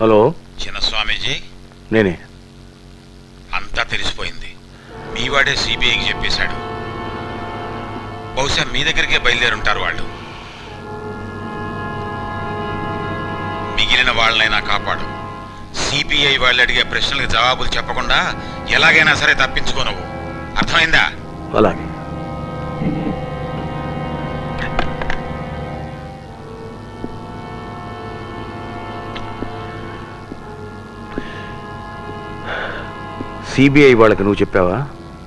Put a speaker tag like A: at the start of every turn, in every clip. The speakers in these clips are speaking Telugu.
A: హలో
B: చిన్న స్వామీజీ
A: నేనే
B: అంతా తెలిసిపోయింది మీ వాడే సిబిఐకి చెప్పేశాడు బహుశా మీ దగ్గరికే బయలుదేరుంటారు వాళ్ళు మిగిలిన వాళ్ళనైనా కాపాడు సిబిఐ వాళ్ళు అడిగే ప్రశ్నలకు జవాబులు చెప్పకుండా ఎలాగైనా సరే తప్పించుకో నువ్వు అర్థమైందా
A: అలాగే సిబిఐ వాళ్ళకి నువ్వు చెప్పావా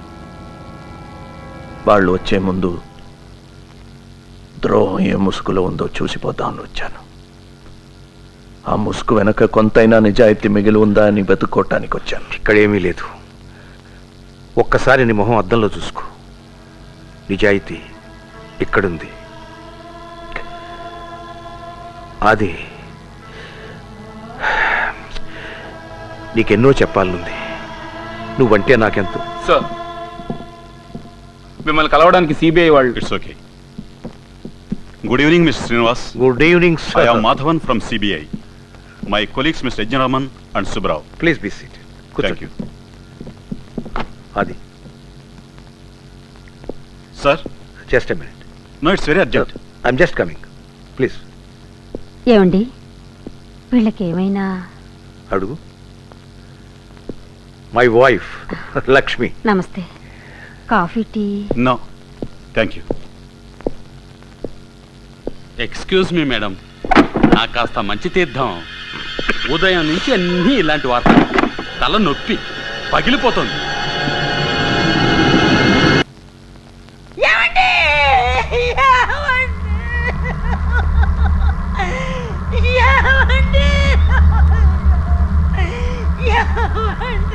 C: వాళ్ళు వచ్చే ముందు ద్రోహం ఏ ముసుగులో ఉందో చూసిపోదామని వచ్చాను ఆ ముసుగు వెనక కొంతైనా నిజాయితీ మిగిలి ఉందా అని వెతుక్కోవటానికి వచ్చాను
A: ఇక్కడేమీ లేదు ఒక్కసారి నీ మొహం అద్దంలో చూసుకో నిజాయితీ ఇక్కడుంది అది నీకెన్నో చెప్పాలనుంది నువ్వంటే నాకెంతో
D: సార్ మిమ్మల్ని కలవడానికి సిబిఐ వాళ్ళు
E: it's okay good evening mister Srinivas
A: good evening
E: I am Madhavan from CBI my colleagues mister Yagnaraman and Subrao
A: please be seat
E: thank you
A: అది
E: sir
A: just minute
E: no it's very urgent
A: I'm just coming please
F: ఏమండి వీళ్ళకి ఏమైనా
A: అడుగు మై వైఫ్ లక్ష్మి
F: నమస్తే coffee tea
E: no thank you
G: excuse me madam నాకు కాస్త మంచి తీర్థం ఉదయం నుంచి అన్నీ ఇలాంటి వార్తలు తల నొప్పి పగిలిపోతుంది
H: ఏమండి ఏమండి ఏమండి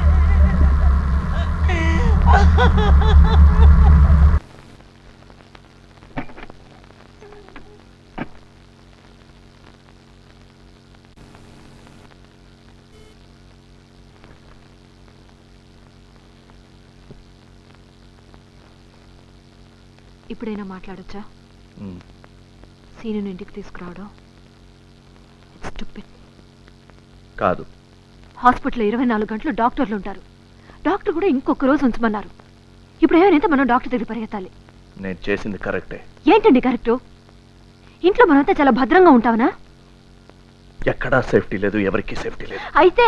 I: ఇప్పుడైనా మాట్లాడొచ్చా సీనుని ఇంటికి తీసుకురావడం స్టూపిడ్
C: కాదు
I: హాస్పిటల్లో ఇరవై నాలుగు గంటలు డాక్టర్లు ఉంటారు డాక్టర్ కూడా ఇంకొక రోజు ఉంచమన్నారు ఇప్పుడు ఏమైనా మనం డాక్టర్ దగ్గర పరిగెత్తాలి
C: నేను చేసింది కరెక్టే
I: ఏంటండి కరెక్టు ఇంట్లో మనమంతా చాలా భద్రంగా ఉంటావనా
C: ఎక్కడా సేఫ్టీ లేదు ఎవరికీ సేఫ్టీ లేదు
I: అయితే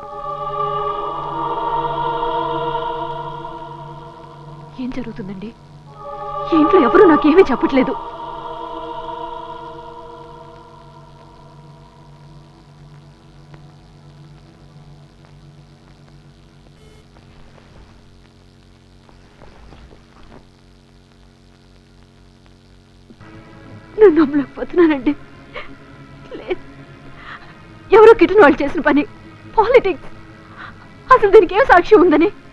I: ఏం జరుగుతుందండి ఈ ఇంట్లో ఎవరు నాకేమీ చెప్పట్లేదు నేను నమ్మలేకపోతున్నానండి లేదు ఎవరో కిటన్ వాళ్ళు చేసిన పని పాలిటిక్స్ అసలు దీనికి ఏం సాక్ష్యం ఉందని